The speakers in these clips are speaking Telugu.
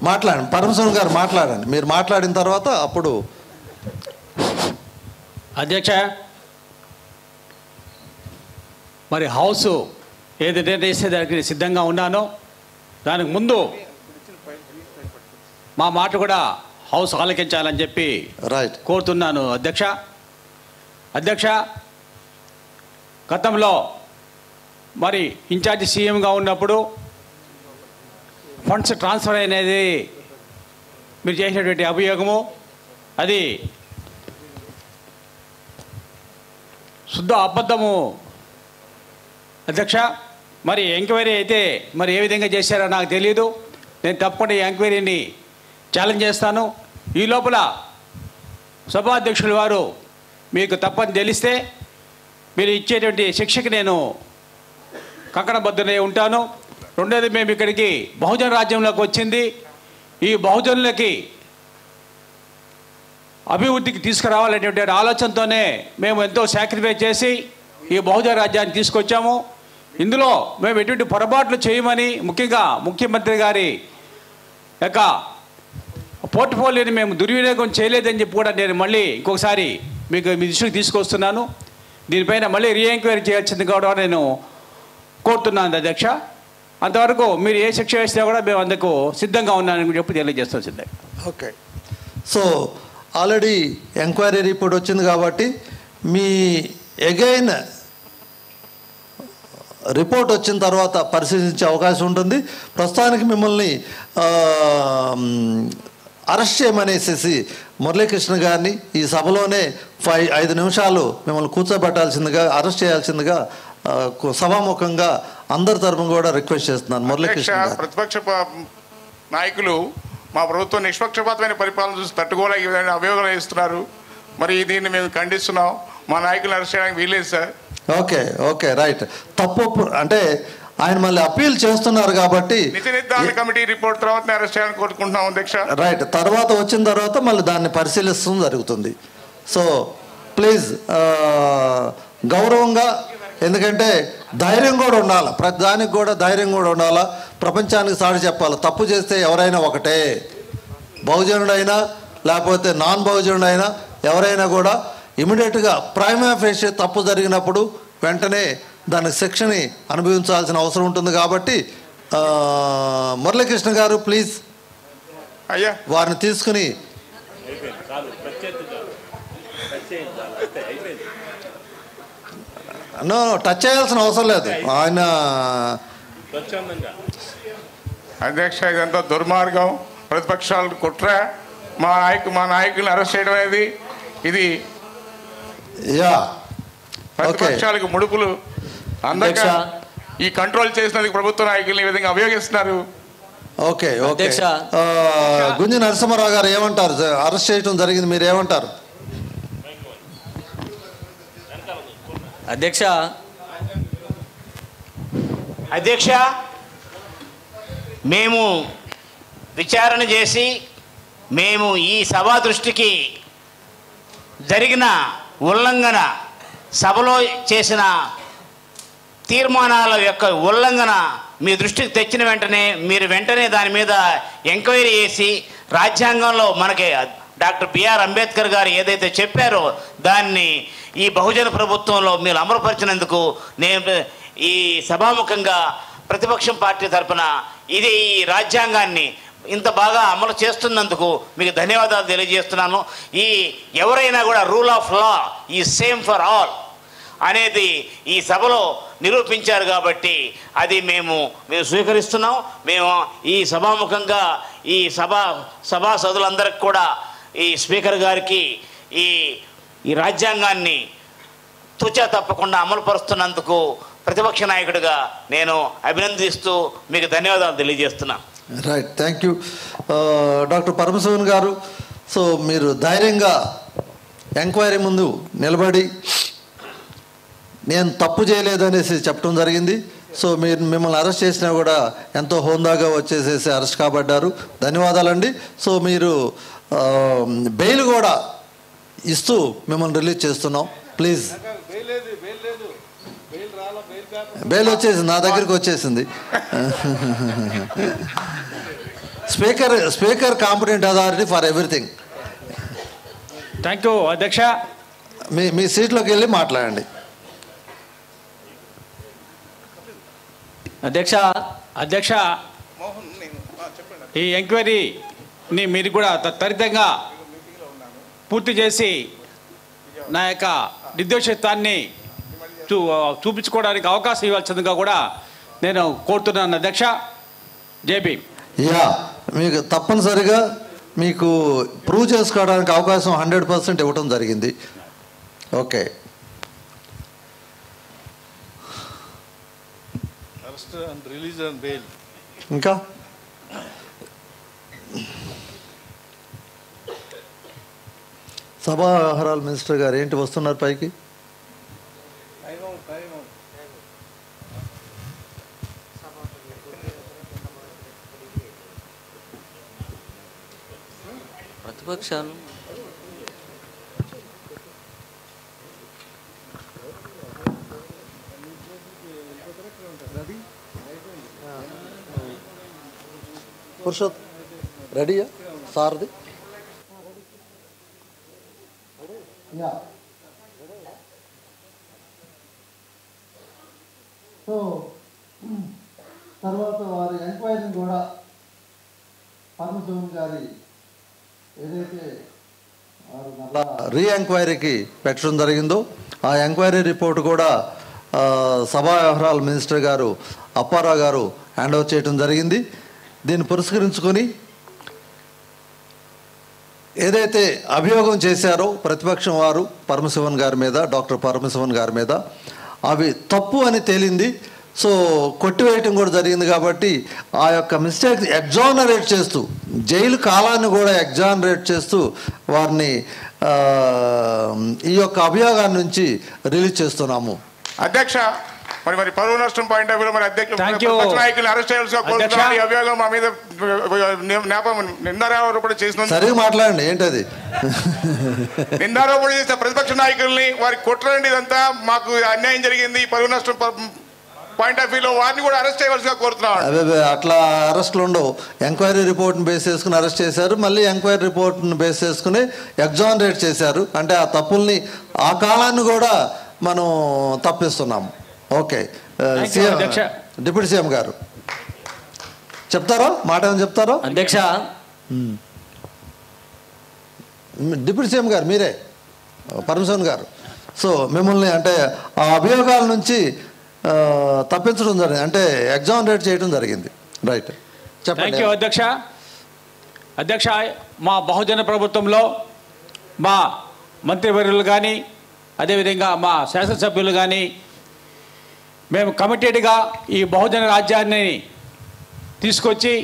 మాట్లాడండి పరమశివన్ గారు మాట్లాడండి మీరు మాట్లాడిన తర్వాత అప్పుడు అధ్యక్ష మరి హౌస్ ఏది నిర్ణయిస్తే దానికి సిద్ధంగా ఉన్నానో దానికి ముందు మా మాట కూడా హౌస్ ఆలకించాలని చెప్పి రైట్ కోరుతున్నాను అధ్యక్ష అధ్యక్ష గతంలో మరి ఇన్ఛార్జి సీఎంగా ఉన్నప్పుడు ఫండ్స్ ట్రాన్స్ఫర్ అనేది మీరు చేసినటువంటి అభియోగము అది శుద్ధ అబద్ధము అధ్యక్ష మరి ఎంక్వైరీ అయితే మరి ఏ విధంగా చేశారో నాకు తెలియదు నేను తప్పకుండా ఈ ఎంక్వైరీని ఛాలెంజ్ చేస్తాను ఈ లోపల సభాధ్యక్షులు వారు మీకు తప్పని తెలిస్తే మీరు ఇచ్చేటువంటి శిక్షకి నేను కంకణబద్ధులై ఉంటాను రెండోది మేము ఇక్కడికి బహుజన రాజ్యంలోకి వచ్చింది ఈ బహుజనులకి అభివృద్ధికి తీసుకురావాలనేటువంటి ఆలోచనతోనే మేము ఎంతో సాక్రిఫైస్ చేసి ఈ బహుజన రాజ్యాన్ని తీసుకొచ్చాము ఇందులో మేము ఎటువంటి పొరపాట్లు చేయమని ముఖ్యంగా ముఖ్యమంత్రి గారి యొక్క పోర్ట్ఫోలియోని మేము దుర్వినియోగం చేయలేదని చెప్పి కూడా నేను మళ్ళీ ఇంకొకసారి మీకు మీ దృష్టికి తీసుకొస్తున్నాను దీనిపైన మళ్ళీ రీఎంక్వైరీ చేయాల్సింది కూడా నేను కోరుతున్నాను అధ్యక్ష అంతవరకు మీరు ఏ శిక్ష వేసినా కూడా మేము అందుకు సిద్ధంగా ఉన్నానని చెప్పి తెలియజేస్తాం సిద్ధంగా okay so already enquiry report వచ్చింది కాబట్టి మీ అగైన్ రిపోర్ట్ వచ్చిన తర్వాత పరిశీలించే అవకాశం ఉంటుంది ప్రస్తుతానికి మిమ్మల్ని ఆ, అరెస్ట్ చేయమనేసేసి మురళీకృష్ణ గారిని ఈ సభలోనే ఫైవ్ ఐదు నిమిషాలు మిమ్మల్ని కూర్చోబెట్టాల్సిందిగా అరెస్ట్ చేయాల్సిందిగా ఆ, కు- సభాముఖంగా అందరి తరపున కూడా రిక్వెస్ట్ చేస్తున్నాను అధ్యక్ష మురళీకృష్ణ గారు ప్రతిపక్ష ప- నాయకులు మా ప్రభుత్వం నిష్పక్షపాతమైన పరిపాలన చూసి తట్టుకోలేక ఈ విధంగా అభియోగాలు వేస్తున్నారు మరి దీన్ని మేము ఖండిస్తున్నాం మా నాయకులను అరెస్ట్ చేయడానికి వీల్లేదు సార్ ఓకే ఓకే రైట్ తప్పు ఒప్పు- అంటే ఆయన మళ్ళీ అప్పీల్ చేస్తున్నారు కాబట్టి నితి నిర్ధారణ కమిటీ రిపోర్ట్ తర్వాత అరెస్ట్ చేయాలని కోరుకుంటున్నాం అధ్యక్ష రైట్ తర్వాత వచ్చిన తర్వాత మళ్ళీ దాన్ని పరిశీలిస్తూ జరుగుతుంది సో ప్లీజ్ గౌరవంగా ఎందుకంటే ధైర్యం కూడా ఉండాలి ప్రతి దానికి కూడా ధైర్యం కూడా ఉండాలా ప్రపంచానికి సాటి చెప్పాలి తప్పు చేస్తే ఎవరైనా ఒకటే బహుజనుడైనా లేకపోతే నాన్ బహుజనుడైనా ఎవరైనా కూడా ఇమీడియట్గా ప్రైమ్ ఫేష్ తప్పు జరిగినప్పుడు వెంటనే దానికి శిక్షని అనుభవించాల్సిన అవసరం ఉంటుంది కాబట్టి ఆ, మురళీకృష్ణ గారు ప్లీజ్ అయ్యా వారిని తీసుకుని నో టచ్ చేయాల్సిన అవసరం లేదు ఆయన అధ్యక్ష ఇదంతా దుర్మార్గం ప్రతిపక్షాలు కుట్ర మా నాయకు మా నాయకులను అరెస్ట్ చేయడం అనేది ఇది యా ప్రతిపక్షాలకు ముడుపులు అందక అధ్యక్ష. ఈ కంట్రోల్ చేసినందుకు ప్రభుత్వ నాయకులు ఈ విధంగా అభియోగిస్తున్నారు ఓకే ఓకే అధ్యక్ష. ఆ, గుంజి నరసింహారావు గారు ఏమంటారు అరెస్ట్ చేయడం జరిగింది మీరు ఏమంటారు అధ్యక్ష అధ్యక్ష మేము విచారణ చేసి మేము ఈ సభా దృష్టికి జరిగిన ఉల్లంఘన సభలో చేసిన తీర్మానాల యొక్క ఉల్లంఘన మీ దృష్టికి తెచ్చిన వెంటనే మీరు వెంటనే దాని మీద ఎంక్వైరీ చేసి రాజ్యాంగంలో మనకి డాక్టర్ బిఆర్ అంబేద్కర్ గారు ఏదైతే చెప్పారో దాన్ని ఈ బహుజన ప్రభుత్వంలో మీరు అమలుపరిచినందుకు నేను ఈ సభాముఖంగా ప్రతిపక్షం పార్టీ తరపున ఇది ఈ రాజ్యాంగాన్ని ఇంత బాగా అమలు చేస్తున్నందుకు మీకు ధన్యవాదాలు తెలియజేస్తున్నాను ఈ ఎవరైనా కూడా రూల్ ఆఫ్ లా ఈ సేమ్ ఫర్ ఆల్ అనేది ఈ సభలో నిరూపించారు కాబట్టి అది మేము మేము స్వీకరిస్తున్నాం మేము ఈ సభాముఖంగా ఈ సభా సభాసదులందరికి కూడా ఈ స్పీకర్ గారికి ఈ ఈ రాజ్యాంగాన్ని తుచా తప్పకుండా అమలుపరుస్తున్నందుకు ప్రతిపక్ష నాయకుడిగా నేను అభినందిస్తూ మీకు ధన్యవాదాలు తెలియజేస్తున్నాను right thank you doctor Paramasivan garu so మీరు ధైర్యంగా ఎంక్వైరీ ముందు నిలబడి నేను తప్పు చేయలేదనేసి చెప్పడం జరిగింది సో మీరు మిమ్మల్ని అరెస్ట్ చేసినా కూడా ఎంతో హోందాగా వచ్చేసేసి అరెస్ట్ కాబడ్డారు ధన్యవాదాలండి సో మీరు ఆ, బెయిల్ కూడా ఇస్తూ మిమ్మల్ని రిలీజ్ చేస్తున్నాం ప్లీజ్ బెయిల్ వచ్చేసింది నా దగ్గరికి వచ్చేసింది speaker speaker competent authority for everything thank you అధ్యక్ష మీ మీ సీట్లోకి వెళ్ళి మాట్లాడండి అధ్యక్ష అధ్యక్ష ఈ ఎంక్వైరీని మీరు కూడా త- త్వరితంగా పూర్తి చేసి నా యొక్క నిర్దోషత్వాన్ని చూ చూపించుకోవడానికి అవకాశం ఇవ్వాల్సిందిగా కూడా నేను కోరుతున్నాను అధ్యక్ష జేబీ యా మీకు తప్పనిసరిగా మీకు ప్రూవ్ చేసుకోవడానికి అవకాశం హండ్రెడ్ పర్సెంట్ ఇవ్వటం జరిగింది okay Arrest and release and bail. ఇంకా సభా వ్యవహారాల మినిస్టర్ గారు ఏంటి వస్తున్నారు పైకి ప్రతిపక్షాలు పురుషోత్ రెడీయా సార్ది సో తర్వాత వారి ఎంక్వైరీని కూడా పరమశివన్ గారి ఏదైతే వారు మళ్ళా రీ ఎంక్వైరీకి పెట్టడం జరిగిందో ఆ ఎంక్వైరీ రిపోర్ట్ కూడా ఆ, సభా వ్యవహారాల మినిస్టర్ గారు అప్పారావు గారు హ్యాండ్ ఓవర్ చేయడం జరిగింది దీన్ని పురస్కరించుకొని ఏదైతే అభియోగం చేశారో ప్రతిపక్షం వారు పరమశివన్ గారి మీద డాక్టర్ పరమశివన్ గారి మీద అవి తప్పు అని తేలింది సో కొట్టివేయటం కూడా జరిగింది కాబట్టి ఆ యొక్క మిస్టేక్స్ ఎగ్జానరేట్ చేస్తూ జైలు కాలాన్ని కూడా ఎగ్జానరేట్ చేస్తూ వారిని ఆ, ఈ యొక్క అభియోగాన్ని నుంచి రిలీజ్ చేస్తున్నాము అధ్యక్ష మరి మరి పరువు నష్టం పాయింట్ ఆఫ్ వ్యూ మరి అధ్యక్ష Thank you. ప్రతిపక్ష నాయకులు అరెస్ట్ చేయాల్సిన అధ్యక్ష. ఈ అభియోగం మా మీద నేపం నిందారోపణ చేసిన సరిగా మాట్లాడండి ఏంటది నిందారోపణ చేసిన ప్రతిపక్ష నాయకుల్ని వారి కుట్రండి ఇదంతా మాకు అన్యాయం జరిగింది ఈ పరువు నష్టం పాయింట్ ఆఫ్ వ్యూలో వారిని కూడా అరెస్ట్ చేయవలసిగా కోరుతున్నాం అవే అవే అట్లా అరెస్టులు ఉండవు ఎంక్వైరీ రిపోర్ట్ని బేస్ చేసుకుని అరెస్ట్ చేశారు మళ్ళీ ఎంక్వైరీ రిపోర్ట్ని బేస్ చేసుకుని ఎగ్జానరేట్ చేశారు అంటే ఆ తప్పుల్ని ఆ కాలాన్ని కూడా మనం తప్పిస్తున్నాము ఓకే ఆ, Thank you, సీఎం అధ్యక్ష. డిప్యూటీ సీఎం గారు చెప్తారా మాట ఏమైనా చెప్తారా అధ్యక్ష డిప్యూటీ సీఎం గారు మీరే పరమశివన్ గారు సో మిమ్మల్ని అంటే ఆ అభియోగాల నుంచి ఆ, తప్పించడం జరిగింది అంటే ఎగ్జామినేట్ చేయడం జరిగింది రైట్ థ్యాంక్ చెప్పండి యూ అధ్యక్ష అధ్యక్ష మా బహుజన ప్రభుత్వంలో మా మంత్రివర్యులు కానీ అదేవిధంగా మా శాసనసభ్యులు కానీ మేము కమిటెడ్గా ఈ బహుజన రాజ్యాన్ని తీసుకొచ్చి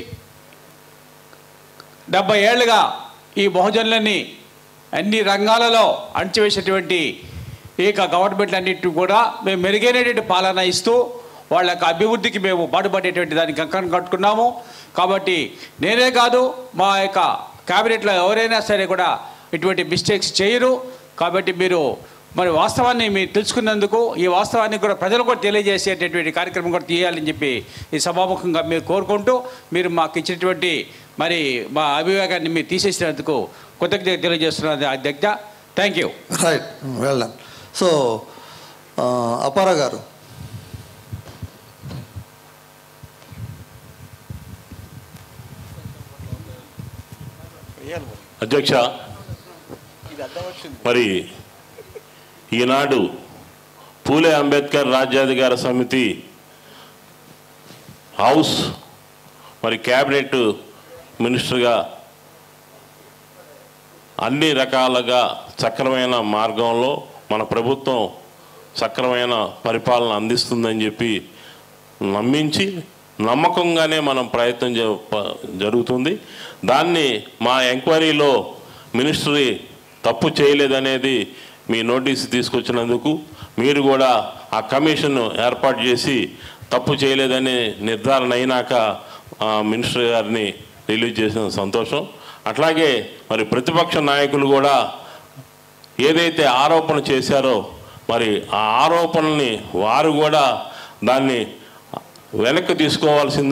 డెబ్బై ఏళ్ళుగా ఈ బహుజనులని అన్ని రంగాలలో అణచివేసేటువంటి ఏక గవర్నమెంట్ అన్నిటి కూడా మేము మెరుగైనటువంటి పాలన ఇస్తూ వాళ్ళ యొక్క అభివృద్ధికి మేము పాటుపడేటువంటి దానికి కంకణం కట్టుకున్నాము కాబట్టి నేనే కాదు మా యొక్క క్యాబినెట్లో ఎవరైనా సరే కూడా ఇటువంటి మిస్టేక్స్ చేయరు కాబట్టి మీరు మరి వాస్తవాన్ని మీరు తెలుసుకున్నందుకు ఈ వాస్తవాన్ని కూడా ప్రజలు కూడా తెలియజేసేటటువంటి కార్యక్రమం కూడా తీయాలని చెప్పి ఈ సభాముఖంగా మీరు కోరుకుంటూ మీరు మాకు ఇచ్చినటువంటి మరి మా అభివేగాన్ని మీరు తీసేసినందుకు కృతజ్ఞత తెలియజేస్తున్నది అధ్యక్ష thank you right well done so అపారా గారు అధ్యక్ష మరి ఈనాడు పూలే అంబేద్కర్ రాజ్యాధికార సమితి హౌస్ మరి క్యాబినెట్ మినిస్టర్గా అన్ని రకాలుగా సక్రమైన మార్గంలో మన ప్రభుత్వం సక్రమైన పరిపాలన అందిస్తుందని చెప్పి నమ్మించి నమ్మకంగానే మనం ప్రయత్నం జ- ప- జరుగుతుంది దాన్ని మా ఎంక్వైరీలో మినిస్ట్రీ తప్పు చేయలేదనేది మీ నోటీస్ తీసుకొచ్చినందుకు మీరు కూడా ఆ కమిషన్ ఏర్పాటు చేసి తప్పు చేయలేదని నిర్ధారణ అయినాక ఆ మినిస్టర్ గారిని రిలీజ్ చేసిన సంతోషం అట్లాగే మరి ప్రతిపక్ష నాయకులు కూడా ఏదైతే ఆరోపణ చేశారో మరి ఆ ఆరోపణల్ని వారు కూడా దాన్ని వెనక్కి తీసుకోవాల్సిన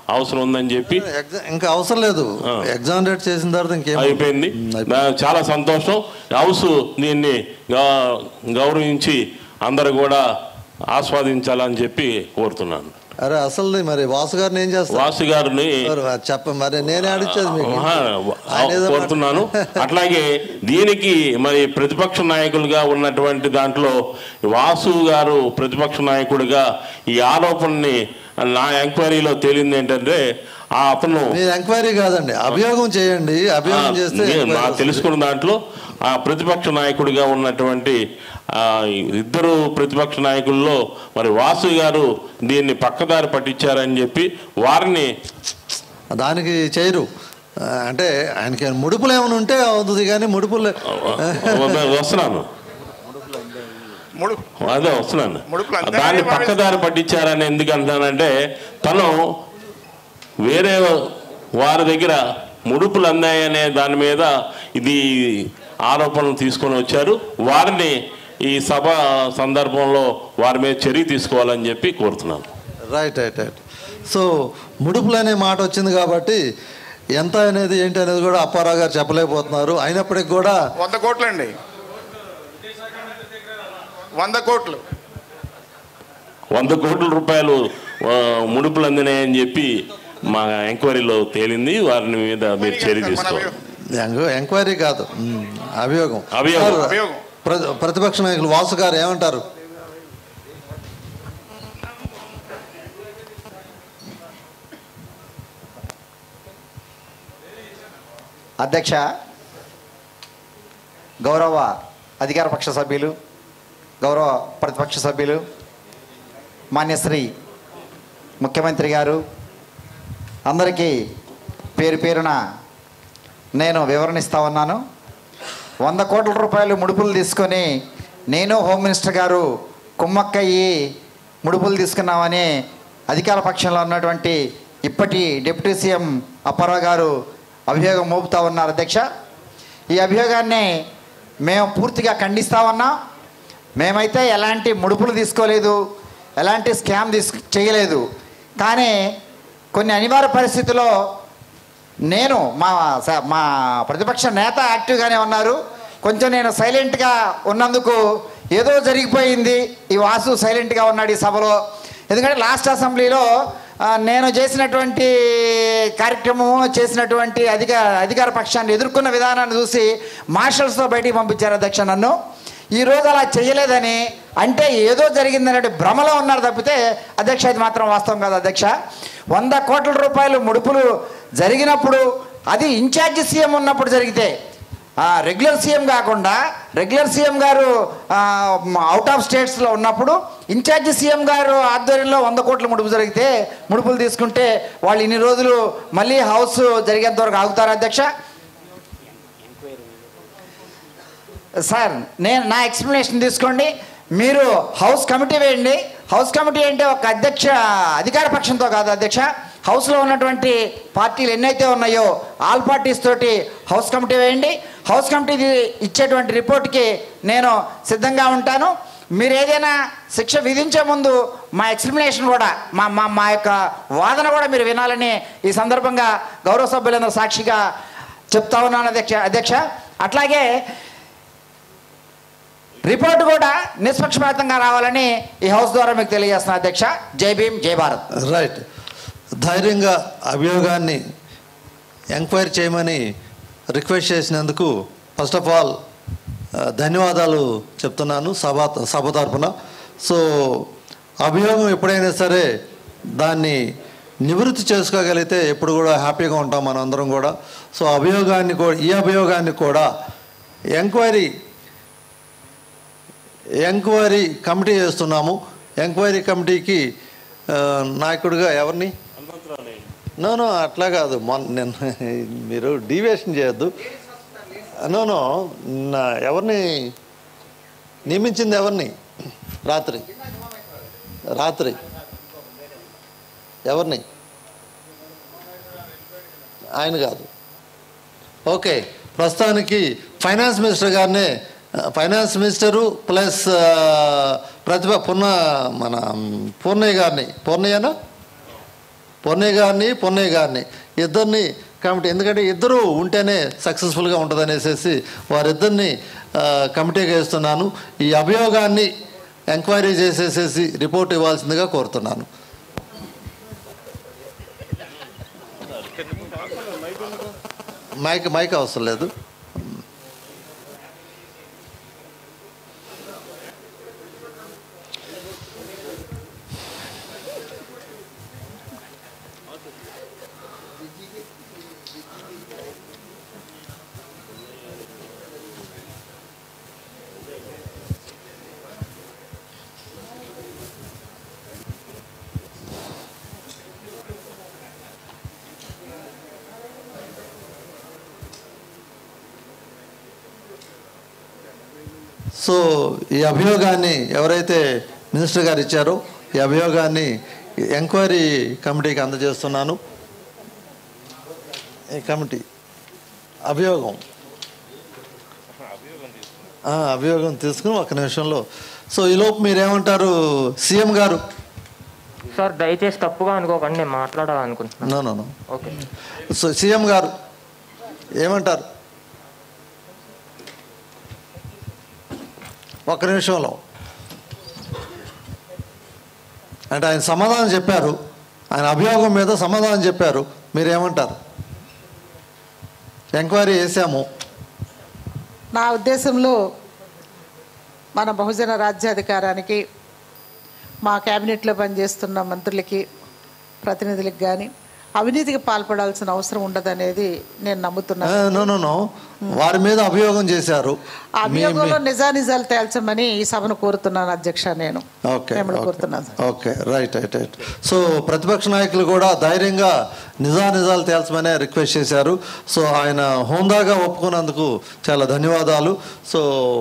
అవసరం ఉందని చెప్పి ఎగ్జా- ఇంకా అవసరం లేదు ఎగ్జామ్ డేట్ చేసిన తర్వాత ఇంకేం అయిపోయింది నా- చాలా సంతోషం హౌస్ దీన్ని గౌ- గౌరవించి అందరూ కూడా ఆస్వాదించాలని చెప్పి కోరుతున్నాను అరే అసలు మరి వాసు గారిని ఏం చేస్తారు వాసు గారిని మరి చెప్ప మరి నేనే ఆడిచ్చేది మీకు ఆహా, ఆయన ఏదో కోరుతున్నాను అట్లాగే దీనికి మరి ప్రతిపక్ష నాయకులుగా ఉన్నటువంటి దాంట్లో వాసు గారు ప్రతిపక్ష నాయకుడిగా ఈ ఆరోపణని నా ఎంక్వైరీలో తేలింది ఏంటంటే ఆ అతను మీరు ఎంక్వైరీ కాదండి అభియోగం చేయండి అభియోగం చేస్తే నేను ఎంక్వైరీ నాకు వస్తుంది. తెలుసుకున్న దాంట్లో ఆ ప్రతిపక్ష నాయకుడిగా ఉన్నటువంటి ఆ, ఇద్దరు ప్రతిపక్ష నాయకుల్లో మరి వాసు గారు దీన్ని పక్కదారి పట్టించారని చెప్పి వారిని దానికి చేయరు ఆ, అంటే ఆయనకి ముడుపులు ఏమైనా ఉంటే అవుతుంది కానీ ముడుపులు వస్తున్నాను ముడు అదే వస్తున్నాను ముడుపులు అంతా దాన్ని భావిస్తారు. పక్కదారి పట్టించారని ఎందుకు అంటానంటే తను వేరే వారి దగ్గర ముడుపులు అందాయనే దాని మీద ఇది ఆరోపణలు తీసుకొని వచ్చారు వారిని ఈ సభ సందర్భంలో వారి మీద చర్య తీసుకోవాలని చెప్పి కోరుతున్నాను రైట్ రైట్ రైట్ సో ముడుపులు అనే మాట వచ్చింది కాబట్టి ఎంత అనేది ఏంటి అనేది కూడా అప్పారావు గారు చెప్పలేకపోతున్నారు అయినప్పటికీ కూడా వంద కోట్లు అండి వంద కోట్లు వంద కోట్ల రూపాయలు ఆ, ముడుపులు అందినాయని చెప్పి మా ఎంక్వైరీలో తేలింది వారిని మీద మీరు చర్య మన తీసుకోవాలి ఎంక్వ- ఎంక్వైరీ కాదు మ్, అభియోగం అభియోగం. సార్, అభియోగం. ప్ర- ప్రతిపక్ష నాయకులు వాసు గారు ఏమంటారు అధ్యక్ష గౌరవ అధికార పక్ష సభ్యులు గౌరవ ప్రతిపక్ష సభ్యులు మాన్యశ్రీ ముఖ్యమంత్రి గారు అందరికీ పేరు పేరున నేను వివరణిస్తా ఉన్నాను వంద కోట్ల రూపాయలు ముడుపులు తీసుకొని నేను హోమ్ మినిస్టర్ గారు కుమ్మక్కయ్యి ముడుపులు తీసుకున్నామని అధికార పక్షంలో ఉన్నటువంటి ఇప్పటి డిప్యూటీ సీఎం అప్పారావు గారు అభియోగం మోపుతా ఉన్నారు అధ్యక్ష ఈ అభియోగాన్ని మేము పూర్తిగా ఖండిస్తా ఉన్నాం మేమైతే ఎలాంటి ముడుపులు తీసుకోలేదు ఎలాంటి స్కామ్ తీసు చేయలేదు కానీ కొన్ని అనివార్య పరిస్థితుల్లో నేను మా స- మా ప్రతిపక్ష నేత యాక్టివ్గానే ఉన్నారు కొంచెం నేను సైలెంట్గా ఉన్నందుకు ఏదో జరిగిపోయింది ఈ వాసు సైలెంట్గా ఉన్నాడు ఈ సభలో ఎందుకంటే లాస్ట్ అసెంబ్లీలో ఆ, నేను చేసినటువంటి కార్యక్రమం చేసినటువంటి అధిక అధికార పక్షాన్ని ఎదుర్కొన్న విధానాన్ని చూసి మార్షల్స్తో బయటికి పంపించారు అధ్యక్ష నన్ను ఈ రోజు అలా చేయలేదని అంటే ఏదో జరిగిందనే భ్రమలో ఉన్నారు తప్పితే అధ్యక్ష ఇది మాత్రం వాస్తవం కాదు అధ్యక్ష వంద కోట్ల రూపాయలు ముడుపులు జరిగినప్పుడు అది ఇన్ఛార్జ్ సీఎం ఉన్నప్పుడు జరిగితే ఆ, రెగ్యులర్ సీఎం కాకుండా రెగ్యులర్ సీఎం గారు ఆ, అవుట్ ఆఫ్ స్టేట్స్లో ఉన్నప్పుడు ఇన్ఛార్జ్ సీఎం గారు ఆధ్వర్యంలో వంద కోట్ల ముడుపు జరిగితే ముడుపులు తీసుకుంటే వాళ్ళు ఇన్ని రోజులు మళ్ళీ హౌస్ జరిగేంత వరకు ఆగుతారా అధ్యక్ష సార్ నేను నా ఎక్స్ప్లెనేషన్ తీసుకోండి మీరు హౌస్ కమిటీ వేయండి హౌస్ కమిటీ అంటే ఒక అధ్యక్ష అధికార పక్షంతో కాదు అధ్యక్ష హౌస్లో ఉన్నటువంటి పార్టీలు ఎన్నైతే ఉన్నాయో ఆల్ పార్టీస్ తోటి హౌస్ కమిటీ వేయండి హౌస్ కమిటీ ఇచ్చేటువంటి రిపోర్ట్కి నేను సిద్ధంగా ఉంటాను మీరు ఏదైనా శిక్ష విధించే ముందు మా ఎక్స్ప్లెనేషన్ కూడా మా మా మా యొక్క వాదన కూడా మీరు వినాలని ఈ సందర్భంగా గౌరవ సభ్యులందరూ సాక్షిగా చెప్తా ఉన్నాను అధ్యక్ష అధ్యక్ష అట్లాగే రిపోర్ట్ కూడా నిష్పక్షపాతంగా రావాలని ఈ హౌస్ ద్వారా మీకు తెలియజేస్తున్నా అధ్యక్ష జై భీమ్ జై భారత్ రైట్ ధైర్యంగా అభియోగాన్ని ఎంక్వైరీ చేయమని రిక్వెస్ట్ చేసినందుకు ఫస్ట్ ఆఫ్ ఆల్ ధన్యవాదాలు చెప్తున్నాను సభ సభ తరపున సో అభియోగం ఎప్పుడైనా సరే దాన్ని నివృత్తి చేసుకోగలిగితే ఎప్పుడు కూడా హ్యాపీగా ఉంటాం మనందరం కూడా సో అభియోగాన్ని కూడా ఈ అభియోగాన్ని కూడా ఎంక్వైరీ ఎంక్వైరీ కమిటీ చేస్తున్నాము ఎంక్వైరీ కమిటీకి ఆ, నాయకుడిగా ఎవరిని నో నో అట్లా కాదు మొన్న నేను మీరు డీవియేషన్ చేయొద్దు నో నో నా ఎవరిని నియమించింది ఎవరిని రాత్రి రాత్రి ఎవరిని ఆయన కాదు ఓకే ప్రస్తుతానికి ఫైనాన్స్ మినిస్టర్ గారినే ఆ, ఫైనాన్స్ మినిస్టరు ప్లస్ ఆ, ప్రతిభ పూర్ణ మన పూర్ణయ్య గారిని పూర్ణయ్యనా పొన్నయ్య గారిని పొన్నయ్య గారిని ఇద్దరిని కమిటీ ఎందుకంటే ఇద్దరు ఉంటేనే సక్సెస్ఫుల్గా ఉంటుంది అనేసి వారిద్దరిని ఆ, కమిటీగా వేస్తున్నాను ఈ అభియోగాన్ని ఎంక్వైరీ చేసేసేసి రిపోర్ట్ ఇవ్వాల్సిందిగా కోరుతున్నాను మైక్ మైక్ అవసరం లేదు సో ఈ అభియోగాన్ని ఎవరైతే మినిస్టర్ గారు ఇచ్చారో ఈ అభియోగాన్ని ఎంక్వైరీ కమిటీకి అందజేస్తున్నాను ఈ కమిటీ అభియోగం ఆ, అభియోగం తీసుకుని ఒక నిమిషంలో సో ఈలోపు మీరేమంటారు సీఎం గారు సార్ దయచేసి తప్పుగా అనుకోకండి నేను మాట్లాడాలనుకుంటున్నాను no no no okay so CM గారు ఏమంటారు ఒక్క నిమిషంలో అంటే ఆయన సమాధానం చెప్పారు ఆయన అభియోగం మీద సమాధానం చెప్పారు మీరేమంటారు ఎంక్వైరీ చేశాము నా ఉద్దేశంలో మన బహుజన రాజ్యాధికారానికి మా క్యాబినెట్లో పనిచేస్తున్న మంత్రులకి ప్రతినిధులకు కానీ అవినీతికి పాల్పడాల్సిన అవసరం ఉండదనేది నేను నమ్ముతున్నాను నో నో నో వారి మీద అభియోగం చేశారు ఆ మీ- అభియోగంలో మీ- నిజానిజాలు తేల్చమని ఈ సభను కోరుతున్నాను అధ్యక్ష నేను ఓకే మిమ్మల్ని ఓకే. కోరుతున్నాను sir. Okay right right right so ప్రతిపక్ష నాయకులు కూడా ధైర్యంగా నిజా నిజాలు తేల్చమనే రిక్వెస్ట్ చేశారు సో ఆయన హోందాగా ఒప్పుకున్నందుకు చాలా ధన్యవాదాలు సో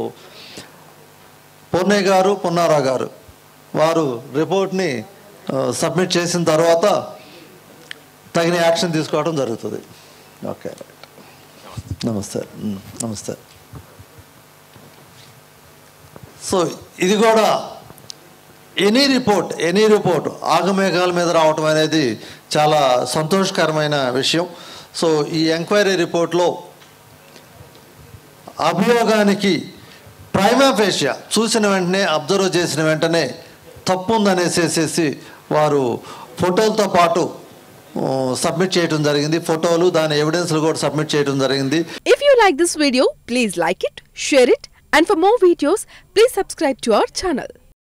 పూర్ణయ్య గారు పున్నారా గారు వారు రిపోర్ట్ని సబ్మిట్ చేసిన తర్వాత తగిన యాక్షన్ తీసుకోవడం జరుగుతుంది ఓకే రైట్ నమస్తే ఉమ్, నమస్తే సో ఇది కూడా ఎనీ రిపోర్ట్ ఎనీ రిపోర్ట్ ఆగమేఘాల మీద రావటం అనేది చాలా సంతోషకరమైన విషయం సో ఈ ఎంక్వైరీ రిపోర్ట్లో అభియోగానికి ప్రైమా ఫేషియా చూసిన వెంటనే అబ్జర్వ్ చేసిన వెంటనే తప్పు ఉందనేసేసేసి వారు ఫోటోలతో పాటు ఆ, సబ్మిట్ చేయడం జరిగింది ఫోటోలు దాని ఎవిడెన్స్లు కూడా సబ్మిట్ చేయడం జరిగింది If you like this video, please like it, share it, and for more videos, please subscribe to our channel.